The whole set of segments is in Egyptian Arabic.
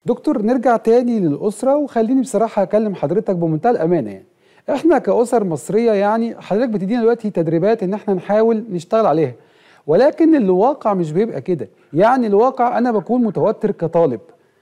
دكتور نرجع تاني للأسرة وخليني بصراحة أكلم حضرتك بمنتهى الأمانة يعني إحنا كأسر مصرية يعني حضرتك بتدينا دلوقتي تدريبات إن إحنا نحاول نشتغل عليها ولكن الواقع مش بيبقى كده يعني الواقع أنا بكون متوتر كطالب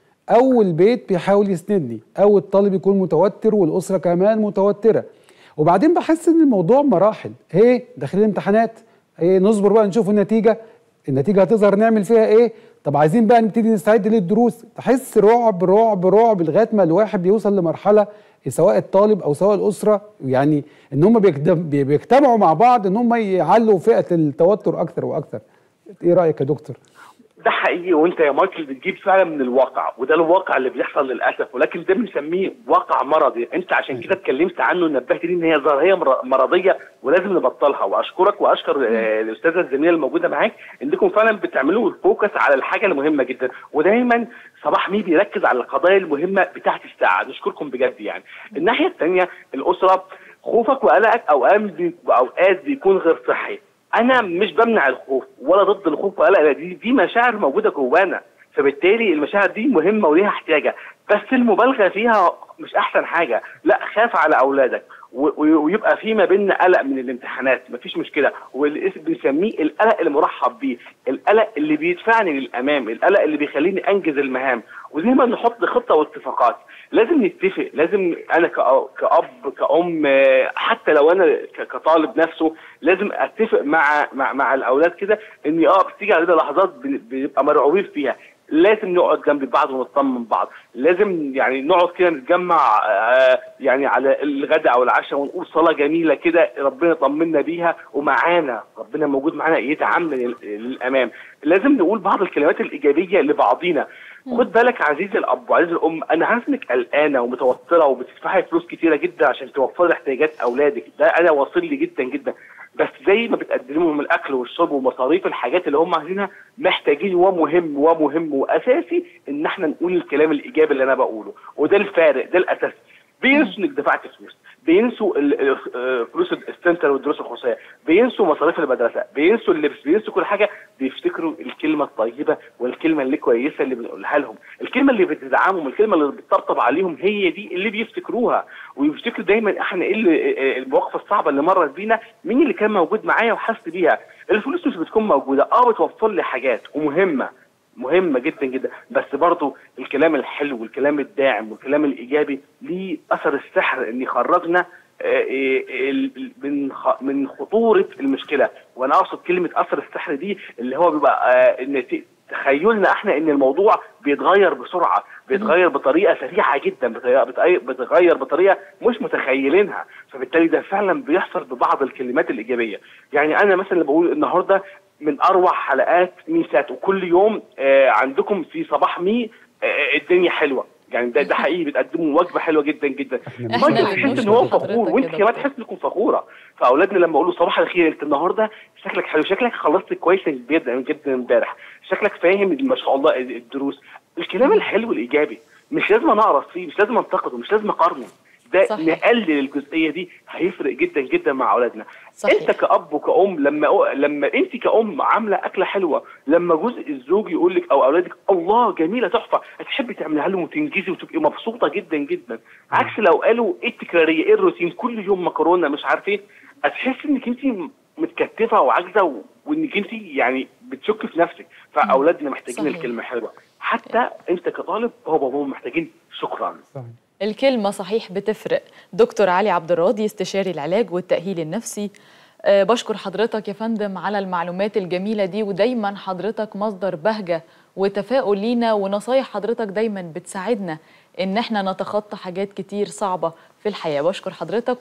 أو البيت بيحاول يسندني أو الطالب يكون متوتر والأسرة كمان متوترة وبعدين بحس إن الموضوع مراحل هي داخلين امتحانات هي نصبر بقى نشوف النتيجة النتيجة هتظهر نعمل فيها إيه طب عايزين بقى نبتدي نستعد للدروس تحس رعب رعب رعب لغايه ما الواحد بيوصل لمرحله سواء الطالب او سواء الاسره يعني ان هم بيجتمعوا مع بعض ان هم يعلوا فئه التوتر اكثر واكثر ايه رايك يا دكتور ده حقيقي وانت يا مايكل بتجيب فعلا من الواقع وده الواقع اللي بيحصل للاسف ولكن ده بنسميه واقع مرضي انت عشان كده اتكلمت عنه نبهت لي ان هي ظاهريه مرضيه ولازم نبطلها واشكرك واشكر الاستاذه الزميله الموجوده معاك انكم فعلا بتعملوا فوكس على الحاجه المهمه جدا ودايما صباح مي بيركز على القضايا المهمه بتاعت الساعه نشكركم بجد يعني الناحيه الثانيه الاسره خوفك وقلقك اوقات اوقات بيكون غير صحي انا مش بمنع الخوف ولا ضد الخوف ولا دي دي مشاعر موجوده جوانا فبالتالي المشاعر دي مهمه وليها احتياجها بس المبالغه فيها مش احسن حاجه لا خاف على اولادك ويبقى في ما بيننا قلق من الامتحانات مفيش مشكله والاسم بنسميه القلق المرحب بيه القلق اللي بيدفعني للامام القلق اللي بيخليني انجز المهام ودايما نحط خطه واتفاقات لازم نتفق لازم انا كاب كأم حتى لو انا كطالب نفسه لازم اتفق مع مع, مع الاولاد كده ان اه بتيجي علينا لحظات بنبقى مرعوبين فيها لازم نقعد جنب بعض ونطمن بعض لازم يعني نقعد كده نتجمع آه يعني على الغداء او العشاء ونقول صلاه جميله كده ربنا يطمنا بيها ومعانا ربنا موجود معانا يدعمنا للامام لازم نقول بعض الكلمات الايجابيه لبعضينا خد بالك عزيزي الاب وعزيزي الام انا عارف انك قلقانه ومتوتره وبتدفعي فلوس كتيره جدا عشان توفري احتياجات اولادك ده انا واصل لي جدا جدا بس زي ما بتقدم لهم الاكل والشرب ومصاريف الحاجات اللي هم عايزينها محتاجين ومهم ومهم واساسي ان احنا نقول الكلام الايجابي اللي انا بقوله وده الفارق ده الاساس بينسوا انك دفعت فلوس بينسوا فلوس السنتر والدروس الخصوصيه بينسوا مصاريف المدرسه بينسوا اللبس بينسوا كل حاجه بيفتكروا الكلمه الطيبه والكلمه اللي كويسه اللي بنقولها لهم الكلمه اللي بتدعمهم الكلمه اللي بتطبطب عليهم هي دي اللي بيفتكروها ويفتكروا دايما احنا ايه اللي المواقف الصعبه اللي مرت بينا مين اللي كان موجود معايا وحس بيها الفلوس مش بتكون موجوده اه بتوفر لي حاجات ومهمه مهمة جدا جدا بس برضو الكلام الحلو والكلام الداعم والكلام الإيجابي ليه أثر السحر إن يخرجنا من من خطورة المشكلة وأنا أقصد كلمة أثر السحر دي اللي هو بيبقى إن تخيلنا احنا ان الموضوع بيتغير بسرعه بيتغير بطريقه سريعه جدا بيتغير بطريقه مش متخيلينها فبالتالي ده فعلا بيحصل ببعض الكلمات الايجابيه يعني انا مثلا اللي بقول النهارده من اروع حلقات ميسات وكل يوم آه عندكم في صباح مي آه الدنيا حلوه يعني ده ده حقيقي بتقدموا وجبه حلوه جدا جدا مايكل تحس ان هو فخور وانت كمان تحس انكم فخوره فاولادنا لما اقول له صباح الخير انت النهارده شكلك حلو شكلك خلصت كويس جدا جدا امبارح شكلك فاهم ما شاء الله الدروس الكلام الحلو الايجابي مش لازم نعرف فيه مش لازم انتقده مش لازم اقارنه ده صحيح. نقلل الجزئيه دي هيفرق جدا جدا مع اولادنا صحيح. انت كاب وكأم لما لما انت كأم عامله اكله حلوه لما جزء الزوج يقول لك او اولادك الله جميله تحفه هتحبي تعمليها لهم وتنجزي وتبقي مبسوطه جدا جدا عكس لو قالوا ايه التكراريه ايه الروتين كل يوم مكرونه مش عارف ايه هتحسي انك انت متكتفه وعاجزه وانك انت يعني بتشك في نفسك فاولادنا محتاجين صحيح. الكلمه حلوه حتى انت كطالب بابا وماما محتاجين شكرا صحيح. الكلمة صحيح بتفرق دكتور علي عبد الراضي استشاري العلاج والتأهيل النفسي أه بشكر حضرتك يا فندم على المعلومات الجميلة دي ودايما حضرتك مصدر بهجة وتفاؤل لينا ونصايح حضرتك دايما بتساعدنا ان احنا نتخطى حاجات كتير صعبة في الحياة بشكر حضرتك